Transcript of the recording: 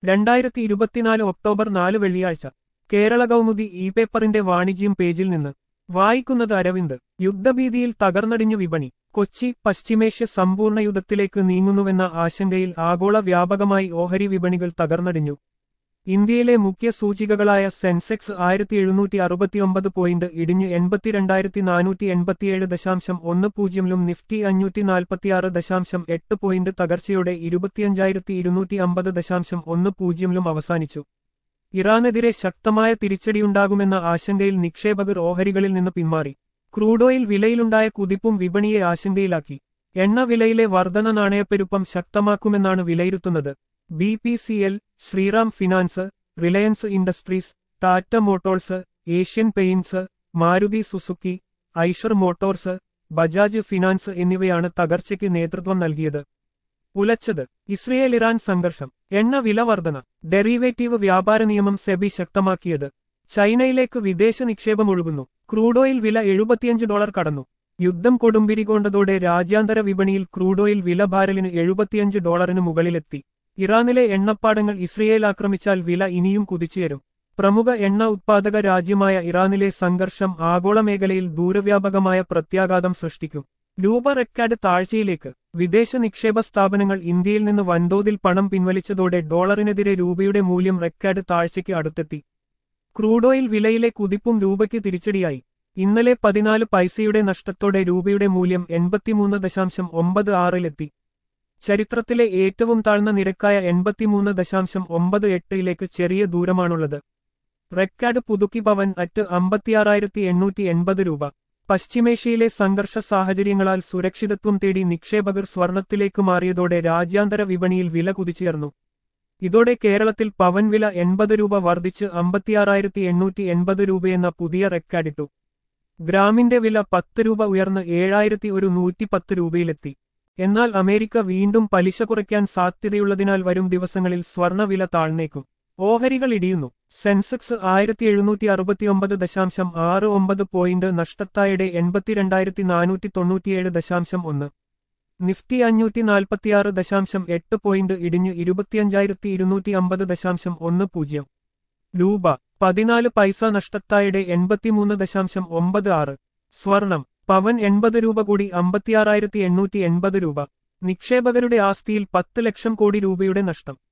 രണ്ടായിരത്തി ഇരുപത്തിനാല് ഒക്ടോബർ നാല് വെള്ളിയാഴ്ച കേരള കൗമുദി ഇ പേപ്പറിന്റെ വാണിജ്യം പേജിൽ നിന്ന് വായിക്കുന്നത് അരവിന്ദ് യുദ്ധഭീതിയിൽ തകർന്നടിഞ്ഞു വിപണി കൊച്ചി പശ്ചിമേഷ്യ സമ്പൂർണ്ണ യുദ്ധത്തിലേക്ക് നീങ്ങുന്നുവെന്ന ആശങ്കയിൽ ആഗോള വ്യാപകമായി ഓഹരി വിപണികൾ തകർന്നടിഞ്ഞു ഇന്ത്യയിലെ മുഖ്യ സൂചികകളായ സെൻസെക്സ് ആയിരത്തി എഴുന്നൂറ്റി അറുപത്തിയൊമ്പത് പോയിന്റ് ഇടിഞ്ഞ് എൺപത്തിരണ്ടായിരത്തി നാനൂറ്റി എൺപത്തിയേഴ് ദശാംശം ഒന്ന് പൂജ്യമിലും നിഫ്റ്റി അഞ്ഞൂറ്റി നാൽപ്പത്തിയാറ് ദശാംശം എട്ട് പോയിന്റ് തകർച്ചയോടെ ഇരുപത്തിയഞ്ചായിരത്തി ഇരുന്നൂറ്റി അമ്പത് ദശാംശം ഒന്ന് പൂജ്യമിലും അവസാനിച്ചു ഇറാനെതിരെ ശക്തമായ തിരിച്ചടിയുണ്ടാകുമെന്ന ആശങ്കയിൽ നിക്ഷേപകർ ഓഹരികളിൽ നിന്ന് പിന്മാറി ക്രൂഡോയിൽ വിലയിലുണ്ടായ കുതിപ്പും വിപണിയെ ആശങ്കയിലാക്കി എണ്ണ വിലയിലെ വർധന നാണയപ്പെരുപ്പം ശക്തമാക്കുമെന്നാണ് വിലയിരുത്തുന്നത് B P C L Shriram Finance Reliance Industries Tata Motors Asian Paints Maruti Suzuki Eicher Motors Bajaj Finance എന്നിവയാണ് തകർച്ചയ്ക്ക് നേതൃത്വം നൽകിയത് ഉലച്ചത് ഇസ്രയേൽ ഇറാൻ സംഘർഷം എണ്ണ വില വർധന ഡെറിവേറ്റീവ് വ്യാപാര നിയമം സെബി ശക്തമാക്കിയത് ചൈനയിലേക്ക് വിദേശ നിക്ഷേപം ഒഴുകുന്നു ക്രൂഡ് ഓയിൽ വില എഴുപത്തിയഞ്ച് ഡോളർ കടന്നു യുദ്ധം കൊടുമ്പിരികൊണ്ടതോടെ രാജ്യാന്തര വിപണിയിൽ ക്രൂഡ് ഓയിൽ വില ബാരലിന് എഴുപത്തിയഞ്ച് ഡോളറിന് മുകളിലെത്തി ഇറാനിലെ എണ്ണപ്പാടങ്ങൾ ഇസ്രയേൽ ആക്രമിച്ചാൽ വില ഇനിയും കുതിച്ചുയരും പ്രമുഖ എണ്ണ ഉത്പാദക രാജ്യമായ ഇറാനിലെ സംഘർഷം ആഗോള മേഖലയിൽ ദൂരവ്യാപകമായ പ്രത്യാഘാതം സൃഷ്ടിക്കും രൂപ റെക്കാർഡ് താഴ്ചയിലേക്ക് വിദേശ നിക്ഷേപ സ്ഥാപനങ്ങൾ ഇന്ത്യയിൽ നിന്ന് വൻതോതിൽ പണം പിൻവലിച്ചതോടെ ഡോളറിനെതിരെ രൂപയുടെ മൂല്യം റെക്കാർഡ് താഴ്ചയ്ക്ക് അടുത്തെത്തി ക്രൂഡ് ഓയിൽ വിലയിലെ കുതിപ്പും രൂപയ്ക്ക് തിരിച്ചടിയായി ഇന്നലെ പതിനാല് പൈസയുടെ നഷ്ടത്തോടെ രൂപയുടെ മൂല്യം എൺപത്തിമൂന്ന് ദശാംശം ഒമ്പത് ആറിലെത്തി ചരിത്രത്തിലെ ഏറ്റവും താഴ്ന്ന നിരക്കായ എൺപത്തിമൂന്ന് ദശാംശം ഒമ്പത് എട്ടിലേക്ക് ചെറിയ ദൂരമാണുള്ളത് റെക്കാർഡ് പുതുക്കി പവൻ അറ്റ് അമ്പത്തിയാറായിരത്തി എണ്ണൂറ്റി എൺപത് രൂപ പശ്ചിമേഷ്യയിലെ സംഘർഷ സാഹചര്യങ്ങളാൽ സുരക്ഷിതത്വം തേടി നിക്ഷേപകർ സ്വർണത്തിലേക്ക് മാറിയതോടെ രാജ്യാന്തര വിപണിയിൽ വില കുതിച്ചുയർന്നു ഇതോടെ കേരളത്തിൽ പവൻ വില എൺപത് രൂപ വർദ്ധിച്ച് അമ്പത്തിയാറായിരത്തി എണ്ണൂറ്റി എൺപത് രൂപയെന്ന പുതിയ റെക്കാർഡിട്ടു ഗ്രാമിന്റെ വില പത്ത് രൂപ ഉയർന്ന് ഏഴായിരത്തി ഒരു നൂറ്റിപ്പത്ത് രൂപയിലെത്തി എന്നാൽ അമേരിക്ക വീണ്ടും പലിശ കുറയ്ക്കാൻ സാധ്യതയുള്ളതിനാൽ വരും ദിവസങ്ങളിൽ സ്വർണ്ണവില താഴ്ന്നേക്കും ഓഹരികൾ ഇടിയുന്നു സെൻസെക്സ് ആയിരത്തി എഴുന്നൂറ്റി അറുപത്തിയൊമ്പത് ദശാംശം ആറ് ഒമ്പത് പോയിന്റ് നഷ്ടത്തായുടെ എൺപത്തിരണ്ടായിരത്തി നാനൂറ്റി തൊണ്ണൂറ്റിയേഴ് ദശാംശം ഒന്ന് നിഫ്റ്റി അഞ്ഞൂറ്റി നാൽപ്പത്തിയാറ് ദശാംശം എട്ട് പോയിന്റ് ഇടിഞ്ഞ് ഇരുപത്തിയഞ്ചായിരത്തി ഇരുന്നൂറ്റി അമ്പത് ദശാംശം ഒന്ന് പൂജ്യം രൂപ പതിനാല് പൈസ നഷ്ടത്തായുടെ എൺപത്തിമൂന്ന് ദശാംശം ഒമ്പത് ആറ് സ്വർണം പവൻ എൺപത് രൂപ കൂടി അമ്പത്തിയാറായിരത്തി എണ്ണൂറ്റി എൺപത് രൂപ നിക്ഷേപകരുടെ ആസ്തിയിൽ പത്ത് ലക്ഷം കോടി രൂപയുടെ നഷ്ടം